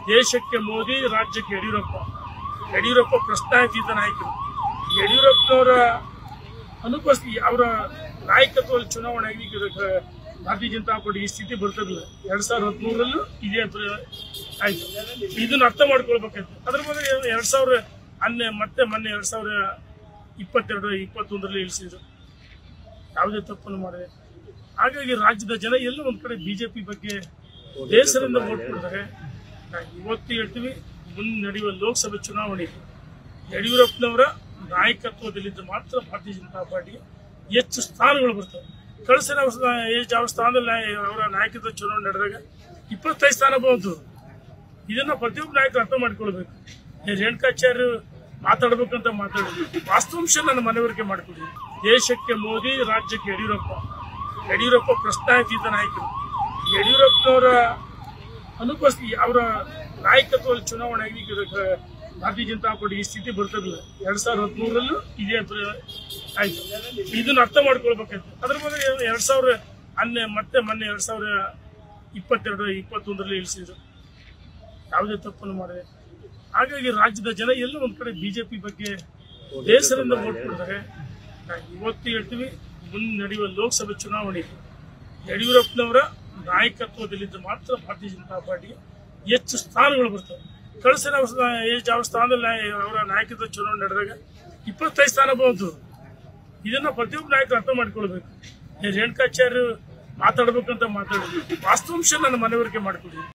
ದೇಶಕ್ಕೆ ಮೋದಿ ರಾಜ್ಯಕ್ಕೆ ಯಡಿಯೂರಪ್ಪ ಯಡಿಯೂರಪ್ಪ ಪ್ರಶ್ನಾತೀತ ನಾಯಕರು ಯಡಿಯೂರಪ್ಪನವರ ಅನುಪಸ್ಥಿತಿ ಅವರ ನಾಯಕತ್ವದಲ್ಲಿ ಚುನಾವಣೆ ಆಗಿ ಈಗ ಭಾರತೀಯ ಜನತಾ ಪಾರ್ಟಿ ಈ ಸ್ಥಿತಿ ಬರ್ತದಿಲ್ಲ ಎರಡ್ ಸಾವಿರದ ಹದಿಮೂರರಲ್ಲೂ ಇದೇ ಪ್ರ- ಆಯ್ತು ಇದನ್ನ ಅರ್ಥ ಮಾಡ್ಕೊಳ್ಬೇಕಾಯ್ತು ಅದ್ರ ಬಗ್ಗೆ ಎರಡ್ ಸಾವಿರ ಅನ್ನೆ ಮತ್ತೆ ಮೊನ್ನೆ ಎರಡ್ ಸಾವಿರ ಇಪ್ಪತ್ತೆರಡು ಇಪ್ಪತ್ತೊಂದರಲ್ಲಿ ಇಳಿಸಿದ್ರು ಯಾವುದೇ ತಪ್ಪನ್ನು ಮಾಡಿದೆ ಹಾಗಾಗಿ ರಾಜ್ಯದ ಜನ ಎಲ್ಲ ಒಂದ್ ಕಡೆ ಬಿಜೆಪಿ ಬಗ್ಗೆ ಬೇಸರದಿಂದ ವೋಟ್ ಕೊಡ್ತಾರೆ ನಾವು ಇವತ್ತು ಹೇಳ್ತೀವಿ ಮುಂದೆ ನಡೆಯುವ ಲೋಕಸಭೆ ಚುನಾವಣೆ ಯಡಿಯೂರಪ್ಪನವರ ನಾಯಕತ್ವದಲ್ಲಿದ್ದ ಮಾತ್ರ ಭಾರತೀಯ ಜನತಾ ಪಾರ್ಟಿಗೆ ಹೆಚ್ಚು ಸ್ಥಾನಗಳು ಬರ್ತವೆ ಕಳಿಸಿದ ಯಾವ ಸ್ಥಾನದಲ್ಲಿ ನಾಯ- ಅವರ ನಾಯಕತ್ವ ಚುನಾವಣೆ ನಡೆದಾಗ ಇಪ್ಪತ್ತೈದು ಸ್ಥಾನ ಬಂತು ಇದನ್ನ ಪ್ರತಿಯೊಬ್ಬ ನಾಯಕರು ಅರ್ಥ ಮಾಡ್ಕೊಳ್ಬೇಕು ಈ ರೇಣುಕಾಚಾರ್ಯ ಮಾತಾಡ್ಬೇಕಂತ ಮಾತಾಡಿದ್ರು ವಾಸ್ತವಾಂಶ ನನ್ನ ಮನವರಿಕೆ ಮಾಡ್ಕೊಡಿ ದೇಶಕ್ಕೆ ಮೋದಿ ರಾಜ್ಯಕ್ಕೆ ಯಡಿಯೂರಪ್ಪ ಯಡಿಯೂರಪ್ಪ ಪ್ರಶ್ನಾತೀತ ನಾಯಕರು ಯಡಿಯೂರಪ್ಪನವರ ಅನುಪಸ್ಥಿತಿ ಅವರ ನಾಯಕತ್ವದಲ್ಲಿ ಚುನಾವಣೆ ಆಗಿ ಈಗ ಭಾರತೀಯ ಜನತಾ ಪಾರ್ಟಿ ಈ ಸ್ಥಿತಿ ಬರ್ತದಿಲ್ಲ ಎರಡ್ ಸಾವಿರದ ಹದಿಮೂರರಲ್ಲೂ ಇದೇ ಪ್ರ- ಆಯ್ತು ಇದನ್ನ ಅರ್ಥ ಮಾಡ್ಕೊಳ್ಬೇಕಾಯ್ತು ಅದ್ರ ಬಗ್ಗೆ ಎರಡ್ ಸಾವಿರ ಅನ್ನೆ ಮತ್ತೆ ಮೊನ್ನೆ ಎರಡ್ ಸಾವಿರ ಇಪ್ಪತ್ತೆರಡು ಇಪ್ಪತ್ತೊಂದರಲ್ಲಿ ಇಳಿಸಿದ್ರು ಯಾವುದೇ ತಪ್ಪನ್ನು ಮಾಡಿದೆ ಹಾಗಾಗಿ ರಾಜ್ಯದ ಜನ ಎಲ್ಲ ಒಂದ್ ಕಡೆ ಬಿಜೆಪಿ ಬಗ್ಗೆ ಬೇಸರದಿಂದ ವೋಟ್ ಕೊಡ್ತಾರೆ ನಾವು ಇವತ್ತು ಹೇಳ್ತೀವಿ ಮುಂದೆ ನಡೆಯುವ ಲೋಕಸಭೆ ಚುನಾವಣೆ ಯಡಿಯೂರಪ್ಪನವರ ನಾಯಕತ್ವದಲ್ಲಿದ್ದ ಮಾತ್ರ ಭಾರತೀಯ ಜನತಾ ಪಾರ್ಟಿಗೆ ಹೆಚ್ಚು ಸ್ಥಾನಗಳು ಬರ್ತವೆ ಕಳಿಸಿದ ಯಾವ ಸ್ಥಾನದಲ್ಲಿ ನಾಯ- ಅವರ ನಾಯಕತ್ವ ಚುನಾವಣೆ ನಡೆದಾಗ ಇಪ್ಪತ್ತೈದು ಸ್ಥಾನ ಬಂತು ಇದನ್ನ ಪ್ರತಿಯೊಬ್ಬ ನಾಯಕರು ಅರ್ಥ ಮಾಡ್ಕೊಳ್ಬೇಕು ಈ ರೇಣುಕಾಚಾರ್ಯ ಮಾತಾಡ್ಬೇಕಂತ ಮಾತಾಡಿದ್ರು ವಾಸ್ತವಾಂಶ ನನ್ನ ಮನವರಿಕೆ ಮಾಡ್ಕೊಡಿ